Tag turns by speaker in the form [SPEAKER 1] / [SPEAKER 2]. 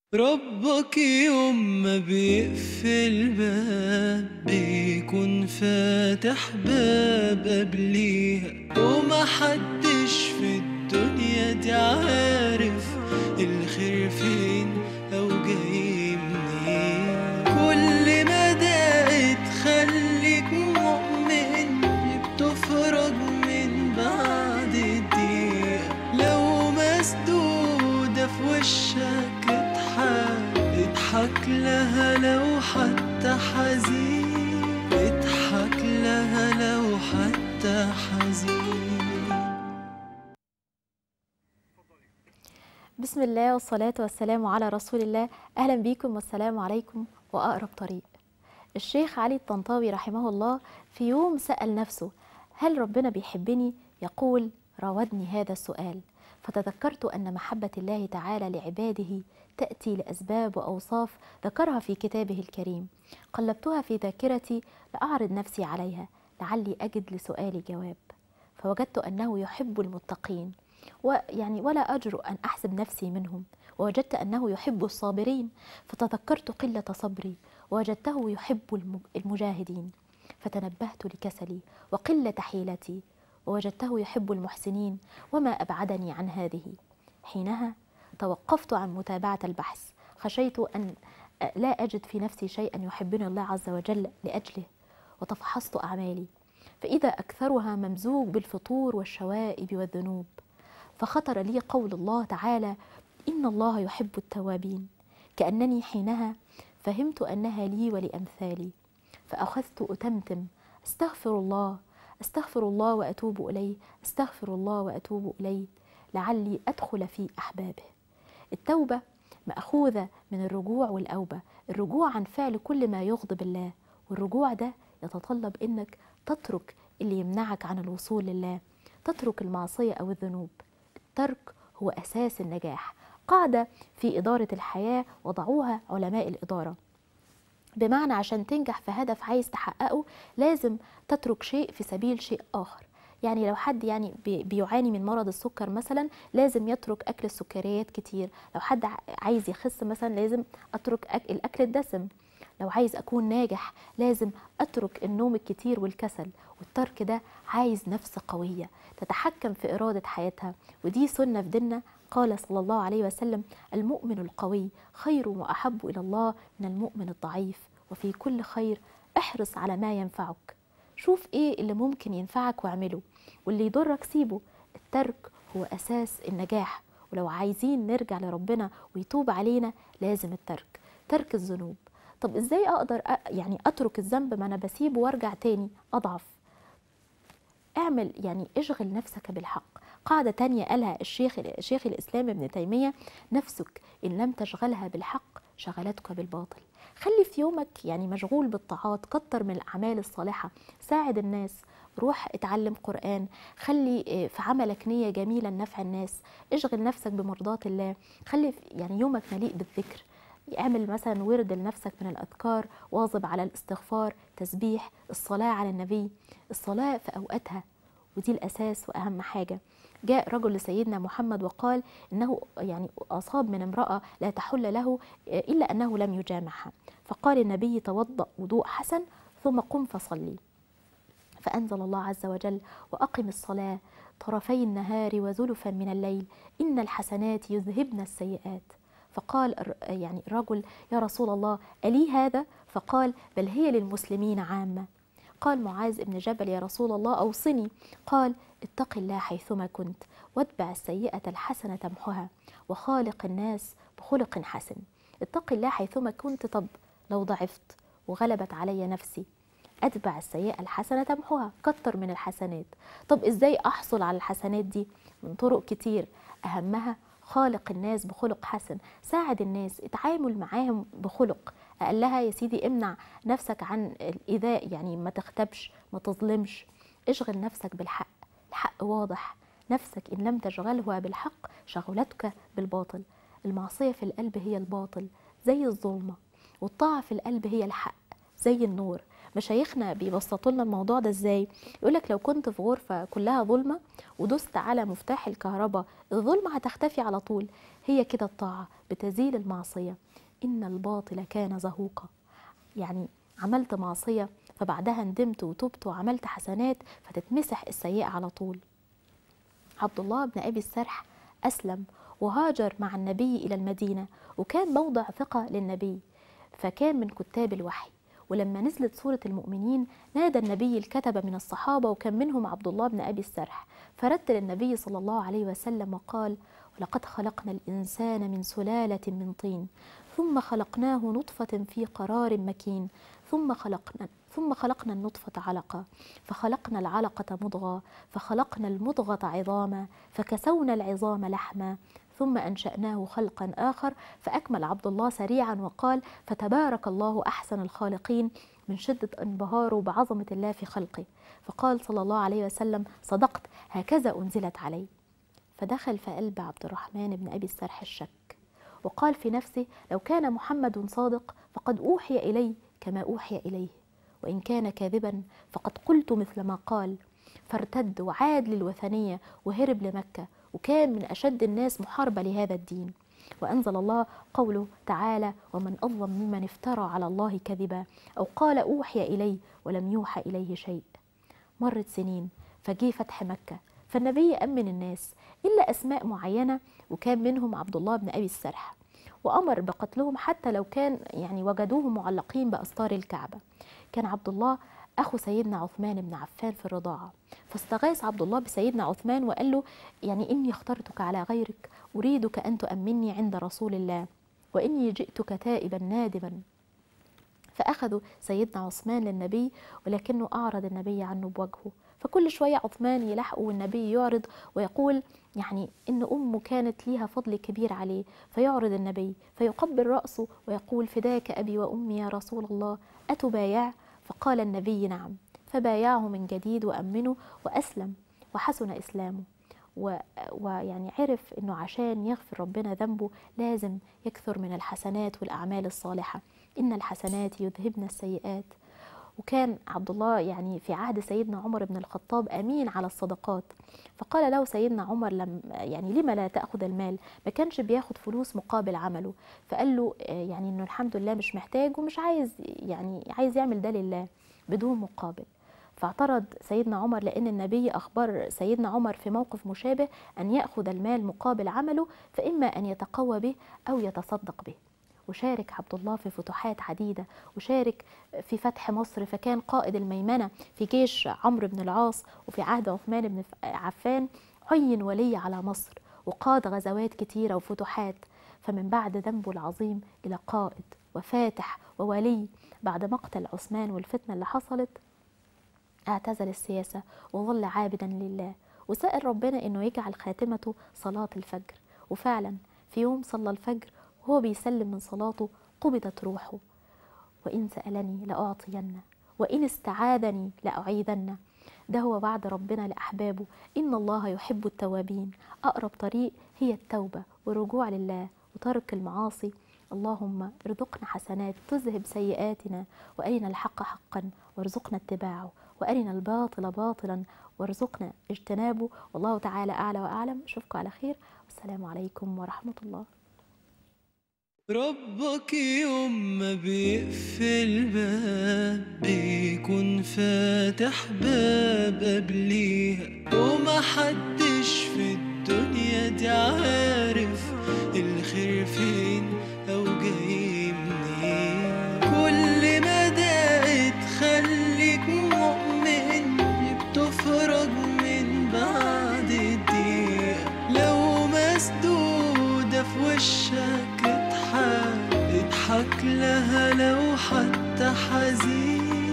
[SPEAKER 1] ربك يوم ما بيقفل باب بيكون فاتح باب قبليها ومحدش في الدنيا دي عارف الخير فين أو جاي منين كل ما دقت خليك مؤمن بتفرج من بعد الدقيقة لو مسدودة في وشك اضحك اضحك لها لو حتى حزين اضحك لها لو حتى حزين
[SPEAKER 2] بسم الله والصلاة والسلام على رسول الله أهلا بيكم والسلام عليكم وأقرب طريق الشيخ علي الطنطاوي رحمه الله في يوم سأل نفسه هل ربنا بيحبني؟ يقول راودني هذا السؤال فتذكرت أن محبة الله تعالى لعباده تأتي لأسباب وأوصاف ذكرها في كتابه الكريم قلبتها في ذاكرتي لأعرض نفسي عليها لعلي أجد لسؤالي جواب فوجدت أنه يحب المتقين ويعني ولا أجرؤ أن أحسب نفسي منهم ووجدت أنه يحب الصابرين فتذكرت قلة صبري ووجدته يحب الم- المجاهدين فتنبهت لكسلي وقلة حيلتي ووجدته يحب المحسنين وما أبعدني عن هذه حينها توقفت عن متابعة البحث خشيت أن لا أجد في نفسي شيئا يحبني الله عز وجل لأجله وتفحصت أعمالي فإذا أكثرها ممزوج بالفطور والشوائب والذنوب فخطر لي قول الله تعالى إن الله يحب التوابين كأنني حينها فهمت أنها لي ولأمثالي فأخذت أتمتم استغفر الله استغفر الله وأتوب إليه استغفر الله وأتوب إليه لعلي أدخل في أحبابه التوبة مأخوذة من الرجوع والأوبة الرجوع عن فعل كل ما يغضب الله والرجوع ده يتطلب إنك تترك اللي يمنعك عن الوصول لله تترك المعصية أو الذنوب الترك هو أساس النجاح قاعدة في إدارة الحياة وضعوها علماء الإدارة بمعنى عشان تنجح في هدف عايز تحققه لازم تترك شيء في سبيل شيء آخر يعني لو حد يعني بي- بيعاني من مرض السكر مثلا لازم يترك اكل السكريات كتير لو حد ع- عايز يخس مثلا لازم اترك أك- الاكل الدسم لو عايز اكون ناجح لازم اترك النوم الكتير والكسل والترك ده عايز نفس قويه تتحكم في اراده حياتها ودي سنه في ديننا قال صلى الله عليه وسلم المؤمن القوي خير واحب الى الله من المؤمن الضعيف وفي كل خير احرص على ما ينفعك شوف ايه اللي ممكن ينفعك واعمله واللي يضرك سيبه الترك هو اساس النجاح ولو عايزين نرجع لربنا ويتوب علينا لازم الترك ترك الذنوب طب ازاي اقدر أ... يعني اترك الذنب ما انا بسيبه وارجع تاني اضعف اعمل يعني اشغل نفسك بالحق قاعدة تانية قالها الشيخ الشيخ الإسلام ابن تيمية نفسك إن لم تشغلها بالحق شغلتك بالباطل خلي في يومك يعني مشغول بالطاعات كتر من الأعمال الصالحة ساعد الناس روح اتعلم قرآن خلي آه، في عملك نية جميلة لنفع الناس اشغل نفسك بمرضاة الله خلي في- يعني يومك مليء بالذكر اعمل مثلا ورد لنفسك من الأذكار واظب على الاستغفار تسبيح الصلاة على النبي الصلاة في أوقاتها ودي الأساس وأهم حاجة جاء رجل لسيدنا محمد وقال إنه يعني أصاب من امرأة لا تحل له إلا أنه لم يجامعها فقال النبي توضأ وضوء حسن ثم قم فصلي فأنزل الله عز وجل وأقم الصلاة طرفي النهار وزلفا من الليل إن الحسنات يذهبن السيئات فقال الر- يعني الرجل يا رسول الله ألي هذا؟ فقال بل هي للمسلمين عامة قال معاذ بن جبل يا رسول الله أوصني قال اتق الله حيثما كنت واتبع السيئة الحسنة تمحها وخالق الناس بخلق حسن اتق الله حيثما كنت طب لو ضعفت وغلبت علي نفسي اتبع السيئه الحسنه تمحوها كتر من الحسنات طب ازاي احصل على الحسنات دي من طرق كتير اهمها خالق الناس بخلق حسن ساعد الناس اتعامل معاهم بخلق اقلها يا سيدي امنع نفسك عن الايذاء يعني ما تغتابش ما تظلمش اشغل نفسك بالحق الحق واضح نفسك ان لم تشغلها بالحق شغلتك بالباطل المعصيه في القلب هي الباطل زي الظلمه والطاعه في القلب هي الحق زي النور مشايخنا بيبسطوا لنا الموضوع ده ازاي يقول لك لو كنت في غرفه كلها ظلمه ودست على مفتاح الكهرباء الظلمه هتختفي على طول هي كده الطاعه بتزيل المعصيه ان الباطل كان زهوقا يعني عملت معصيه فبعدها ندمت وتبت وعملت حسنات فتتمسح السيئه على طول عبد الله بن ابي السرح اسلم وهاجر مع النبي الى المدينه وكان موضع ثقه للنبي فكان من كتاب الوحي ولما نزلت سورة المؤمنين نادى النبي الكتبة من الصحابة وكان منهم عبد الله بن أبي السرح فرد للنبي صلى الله عليه وسلم وقال ولقد خلقنا الإنسان من سلالة من طين ثم خلقناه نطفة في قرار مكين ثم خلقنا ثم خلقنا النطفة علقة فخلقنا العلقة مضغة فخلقنا المضغة عظاما فكسونا العظام لحما ثم أنشأناه خلقا آخر فأكمل عبد الله سريعا وقال فتبارك الله أحسن الخالقين من شدة انبهاره بعظمة الله في خلقه فقال صلى الله عليه وسلم صدقت هكذا أنزلت علي فدخل في قلب عبد الرحمن بن أبي السرح الشك وقال في نفسه لو كان محمد صادق فقد أوحي إلي كما أوحي إليه وإن كان كاذبا فقد قلت مثل ما قال فارتد وعاد للوثنية وهرب لمكة وكان من أشد الناس محاربة لهذا الدين وأنزل الله قوله تعالى ومن أظلم ممن افترى على الله كذبا أو قال أوحي إلي ولم يوحى إليه شيء مرت سنين فجي فتح مكة فالنبي أمن الناس إلا أسماء معينة وكان منهم عبد الله بن أبي السرح وأمر بقتلهم حتى لو كان يعني وجدوهم معلقين بأستار الكعبة كان عبد الله أخو سيدنا عثمان بن عفان في الرضاعة فاستغاث عبد الله بسيدنا عثمان وقال له يعني إني اخترتك على غيرك أريدك أن تؤمني عند رسول الله وإني جئتك تائبا نادما فأخذوا سيدنا عثمان للنبي ولكنه أعرض النبي عنه بوجهه فكل شوية عثمان يلحقه والنبي يعرض ويقول يعني إن أمه كانت ليها فضل كبير عليه فيعرض النبي فيقبل رأسه ويقول فداك أبي وأمي يا رسول الله أتبايع فقال النبي نعم فبايعه من جديد وأمنه وأسلم وحسن إسلامه ويعني عرف انه عشان يغفر ربنا ذنبه لازم يكثر من الحسنات والاعمال الصالحه ان الحسنات يذهبن السيئات وكان عبد الله يعني في عهد سيدنا عمر بن الخطاب امين على الصدقات فقال له سيدنا عمر لم يعني لما لا تاخذ المال ما كانش بياخد فلوس مقابل عمله فقال له يعني انه الحمد لله مش محتاج ومش عايز يعني عايز يعمل ده لله بدون مقابل فاعترض سيدنا عمر لأن النبي أخبر سيدنا عمر في موقف مشابه أن يأخذ المال مقابل عمله فإما أن يتقوى به أو يتصدق به وشارك عبد الله في فتوحات عديدة وشارك في فتح مصر فكان قائد الميمنة في جيش عمرو بن العاص وفي عهد عثمان بن عفان عين ولي على مصر وقاد غزوات كتيرة وفتوحات فمن بعد ذنبه العظيم إلى قائد وفاتح وولي بعد مقتل عثمان والفتنة اللي حصلت اعتزل السياسة وظل عابدا لله وسأل ربنا انه يجعل خاتمته صلاة الفجر وفعلا في يوم صلى الفجر وهو بيسلم من صلاته قبضت روحه وإن سألني لأعطين وإن استعاذني لأعيذن ده هو وعد ربنا لأحبابه إن الله يحب التوابين أقرب طريق هي التوبة والرجوع لله وترك المعاصي اللهم ارزقنا حسنات تذهب سيئاتنا وأرنا الحق حقا وارزقنا اتباعه وأرنا الباطل باطلا وارزقنا اجتنابه والله تعالى أعلى وأعلم أشوفكم على خير والسلام عليكم ورحمة الله
[SPEAKER 1] ربك يوم ما بيقفل باب بيكون فاتح باب قبليها ومحدش في الدنيا دي عارف الخير فين أو جاي منين كل ما دقت خليك مؤمن بتفرج من بعد الدقيقة لو مسدودة في وشك اضحك اضحك لها لو حتى حزين